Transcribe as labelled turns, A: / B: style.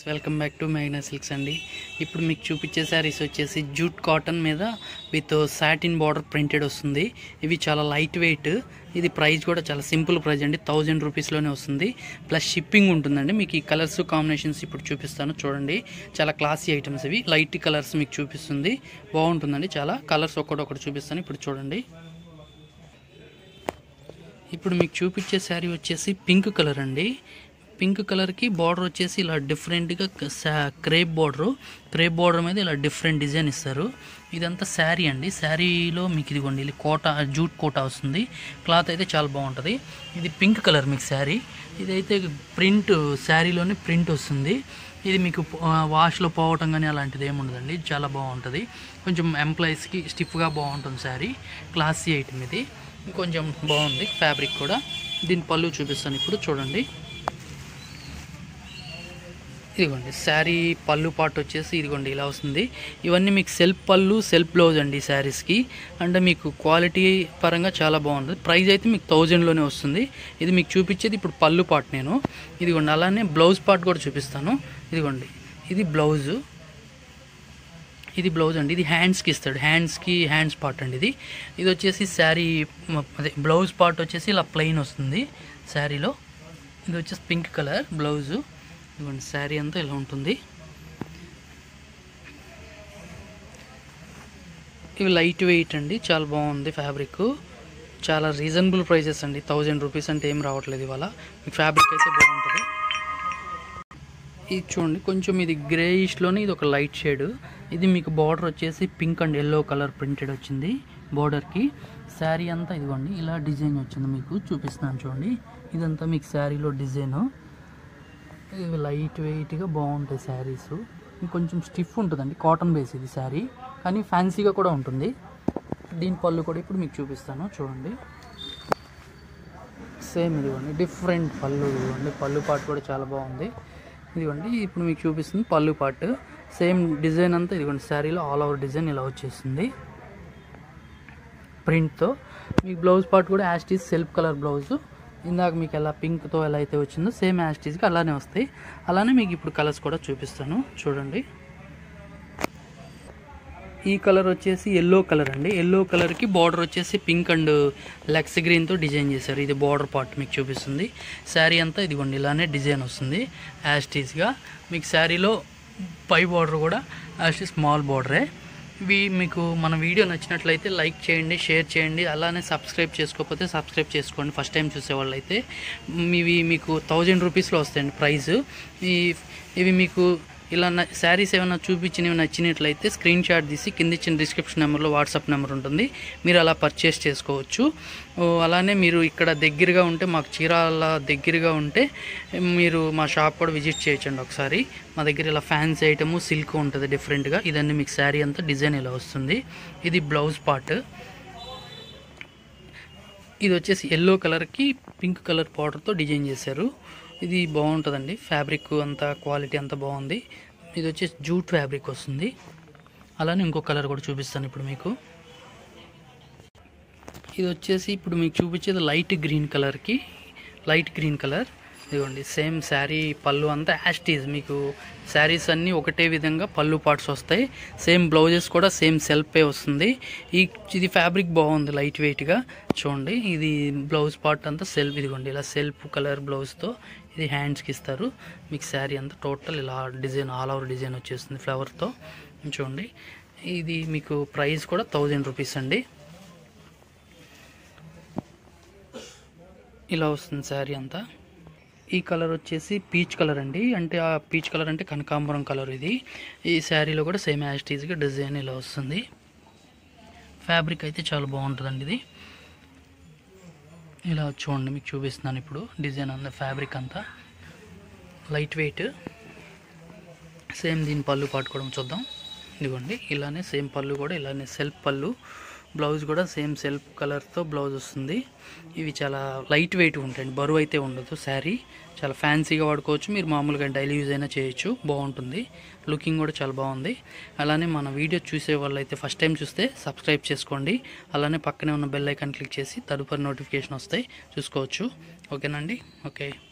A: welcome back to Magna Silks అండి ఇప్పుడు మీకు చూపించే శారీస్ వచ్చేసి జూట్ కాటన్ మీద విత్ సాటిన్ బార్డర్ ప్రింటెడ్ వస్తుంది ఇవి చాలా లైట్ వెయిట్ ఇది ప్రైస్ కూడా చాలా సింపుల్ ప్రైస్ అండి థౌజండ్ రూపీస్లోనే వస్తుంది ప్లస్ షిప్పింగ్ ఉంటుందండి మీకు ఈ కలర్స్ కాంబినేషన్స్ ఇప్పుడు చూపిస్తాను చూడండి చాలా క్లాసీ ఐటమ్స్ ఇవి లైట్ కలర్స్ మీకు చూపిస్తుంది బాగుంటుందండి చాలా కలర్స్ ఒక్కటొక్కటి చూపిస్తాను ఇప్పుడు చూడండి ఇప్పుడు మీకు చూపించే శారీ వచ్చేసి పింక్ కలర్ అండి పింక్ కలర్కి బార్డర్ వచ్చేసి ఇలా డిఫరెంట్గా క్రేప్ బార్డర్ క్రేప్ బార్డర్ మీద ఇలా డిఫరెంట్ డిజైన్ ఇస్తారు ఇదంతా శారీ అండి శారీలో మీకు ఇదిగోండి ఇది కోట జూట్ కోట వస్తుంది క్లాత్ అయితే చాలా బాగుంటుంది ఇది పింక్ కలర్ మీకు శారీ ఇదైతే ప్రింట్ శారీలోనే ప్రింట్ వస్తుంది ఇది మీకు వాష్లో పోవటం కానీ అలాంటిది ఏమి ఉండదండి చాలా బాగుంటుంది కొంచెం ఎంప్లాయీస్కి స్టిఫ్గా బాగుంటుంది శారీ క్లాసీ ఐటమ్ ఇది కొంచెం బాగుంది ఫ్యాబ్రిక్ కూడా దీని పళ్ళు చూపిస్తాను ఇప్పుడు చూడండి ఇదిగోండి శారీ పళ్ళు పాటు వచ్చేసి ఇదిగోండి ఇలా వస్తుంది ఇవన్నీ మీకు సెల్ఫ్ పళ్ళు సెల్ఫ్ బ్లౌజ్ అండి శారీస్కి అంటే మీకు క్వాలిటీ పరంగా చాలా బాగుంటుంది ప్రైస్ అయితే మీకు థౌజండ్లోనే వస్తుంది ఇది మీకు చూపించేది ఇప్పుడు పళ్ళు పాటు నేను ఇదిగోండి అలానే బ్లౌజ్ పార్ట్ కూడా చూపిస్తాను ఇదిగోండి ఇది బ్లౌజు ఇది బ్లౌజ్ అండి ఇది హ్యాండ్స్కి ఇస్తాడు హ్యాండ్స్కి హ్యాండ్స్ పార్ట్ అండి ఇది ఇది వచ్చేసి శారీ అదే బ్లౌజ్ పార్ట్ వచ్చేసి ఇలా ప్లెయిన్ వస్తుంది శారీలో ఇది వచ్చేసి పింక్ కలర్ బ్లౌజు ఇదిగోండి శారీ అంతా ఇలా ఉంటుంది ఇవి లైట్ వెయిట్ అండి చాలా బాగుంది ఫ్యాబ్రిక్ చాలా రీజనబుల్ ప్రైసెస్ అండి థౌజండ్ రూపీస్ అంటే ఏం రావట్లేదు ఇవాళ మీకు ఫ్యాబ్రిక్ అయితే బాగుంటుంది ఇది చూడండి కొంచెం ఇది గ్రేయిష్లోనే ఇది ఒక లైట్ షేడ్ ఇది మీకు బార్డర్ వచ్చేసి pink and yellow colour printed వచ్చింది బార్డర్కి శారీ అంతా ఇదిగోండి ఇలా డిజైన్ వచ్చింది మీకు చూపిస్తున్నాను చూడండి ఇదంతా మీకు శారీలో డిజైన్ ఇవి లైట్ వెయిట్గా బాగుంటాయి శారీస్ కొంచెం స్టిఫ్ ఉంటుందండి కాటన్ బేస్ ఇది శారీ కానీ ఫ్యాన్సీగా కూడా ఉంటుంది దీని పళ్ళు కూడా ఇప్పుడు మీకు చూపిస్తాను చూడండి సేమ్ ఇదిగోండి డిఫరెంట్ పళ్ళు ఇదిగోండి పళ్ళు పాటు కూడా చాలా బాగుంది ఇదిగోండి ఇప్పుడు మీకు చూపిస్తుంది పళ్ళు పార్ట్ సేమ్ డిజైన్ అంతా ఇదిగోండి శారీలో ఆల్ ఓవర్ డిజైన్ ఇలా వచ్చేస్తుంది ప్రింట్తో మీకు బ్లౌజ్ పార్ట్ కూడా యాస్టీస్ సెల్ఫ్ కలర్ బ్లౌజ్ ఇందాక మీకు ఎలా పింక్తో ఎలా అయితే వచ్చిందో సేమ్ యాస్టీస్కి అలానే వస్తాయి అలానే మీకు ఇప్పుడు కలర్స్ కూడా చూపిస్తాను చూడండి ఈ కలర్ వచ్చేసి ఎల్లో కలర్ అండి ఎల్లో కలర్కి బార్డర్ వచ్చేసి పింక్ అండ్ లెక్స్ గ్రీన్తో డిజైన్ చేశారు ఇది బార్డర్ పార్ట్ మీకు చూపిస్తుంది శారీ అంతా ఇదిగోండి ఇలానే డిజైన్ వస్తుంది యాస్టీస్గా మీకు శారీలో పై బార్డర్ కూడా యాస్టీ స్మాల్ బార్డరే ఇవి మీకు మన వీడియో నచ్చినట్లయితే లైక్ చేయండి షేర్ చేయండి అలానే సబ్స్క్రైబ్ చేసుకోకపోతే సబ్స్క్రైబ్ చేసుకోండి ఫస్ట్ టైం చూసేవాళ్ళు అయితే ఇవి మీకు థౌజండ్ రూపీస్లో వస్తాయండి ప్రైస్ ఈ ఇవి మీకు ఇలా శారీస్ ఏమైనా చూపించినవి నచ్చినట్లయితే స్క్రీన్ షాట్ తీసి కింద ఇచ్చిన డిస్క్రిప్షన్ నెంబర్లో వాట్సాప్ నెంబర్ ఉంటుంది మీరు అలా పర్చేస్ చేసుకోవచ్చు అలానే మీరు ఇక్కడ దగ్గరగా ఉంటే మాకు చీరాల దగ్గరగా ఉంటే మీరు మా షాప్ కూడా విజిట్ చేయొచ్చండి ఒకసారి మా దగ్గర ఇలా ఫ్యాన్సీ ఐటము సిల్క్ ఉంటుంది డిఫరెంట్గా ఇదన్నీ మీకు శారీ అంతా డిజైన్ ఇలా వస్తుంది ఇది బ్లౌజ్ పార్ట్ ఇది వచ్చేసి ఎల్లో కలర్కి పింక్ కలర్ పౌడర్తో డిజైన్ చేశారు ఇది బాగుంటుందండి ఫ్యాబ్రిక్ అంతా క్వాలిటీ అంతా బాగుంది ఇది వచ్చేసి జూట్ ఫ్యాబ్రిక్ వస్తుంది అలానే ఇంకో కలర్ కూడా చూపిస్తాను ఇప్పుడు మీకు ఇది వచ్చేసి ఇప్పుడు మీకు చూపించేది లైట్ గ్రీన్ కలర్కి లైట్ గ్రీన్ కలర్ ఇదిగోండి సేమ్ శారీ పళ్ళు అంతా యాస్టీజ్ మీకు శారీస్ అన్నీ ఒకటే విధంగా పళ్ళు పార్ట్స్ వస్తాయి సేమ్ బ్లౌజెస్ కూడా సేమ్ సెల్ఫే వస్తుంది ఈ ఇది ఫ్యాబ్రిక్ బాగుంది లైట్ వెయిట్గా చూడండి ఇది బ్లౌజ్ పార్ట్ అంతా సెల్ఫ్ ఇదిగోండి ఇలా సెల్ఫ్ కలర్ బ్లౌజ్తో ఇది హ్యాండ్స్కి ఇస్తారు మీకు శారీ అంతా టోటల్ ఇలా డిజైన్ ఆల్ ఓవర్ డిజైన్ వచ్చేస్తుంది ఫ్లవర్తో చూడండి ఇది మీకు ప్రైస్ కూడా థౌజండ్ రూపీస్ అండి ఇలా వస్తుంది శారీ అంతా ఈ కలర్ వచ్చేసి పీచ్ కలర్ అండి అంటే ఆ పీచ్ కలర్ అంటే కనకాంబరం కలర్ ఇది ఈ శారీలో కూడా సేమ్ యాస్టీజ్గా డిజైన్ ఇలా వస్తుంది ఫ్యాబ్రిక్ అయితే చాలా బాగుంటుందండి ఇది ఇలా చూడండి మీకు చూపిస్తున్నాను ఇప్పుడు డిజైన్ అంతా ఫ్యాబ్రిక్ అంతా లైట్ వెయిట్ సేమ్ దీని పళ్ళు పాటుకోవడం చూద్దాం ఇదిగోండి ఇలానే సేమ్ పళ్ళు కూడా ఇలానే సెల్ఫ్ పళ్ళు బ్లౌజ్ కూడా సేమ్ సెల్ఫ్ కలర్తో బ్లౌజ్ వస్తుంది ఇవి చాలా లైట్ వెయిట్ ఉంటాయండి బరువు అయితే ఉండదు శారీ చాలా ఫ్యాన్సీగా వాడుకోవచ్చు మీరు మామూలుగా డైలీ యూజ్ అయినా చేయొచ్చు బాగుంటుంది లుకింగ్ కూడా చాలా బాగుంది అలానే మన వీడియో చూసే వాళ్ళు అయితే ఫస్ట్ టైం చూస్తే సబ్స్క్రైబ్ చేసుకోండి అలానే పక్కనే ఉన్న బెల్ ఐకాన్ క్లిక్ చేసి తదుపరి నోటిఫికేషన్ వస్తాయి చూసుకోవచ్చు ఓకేనండి ఓకే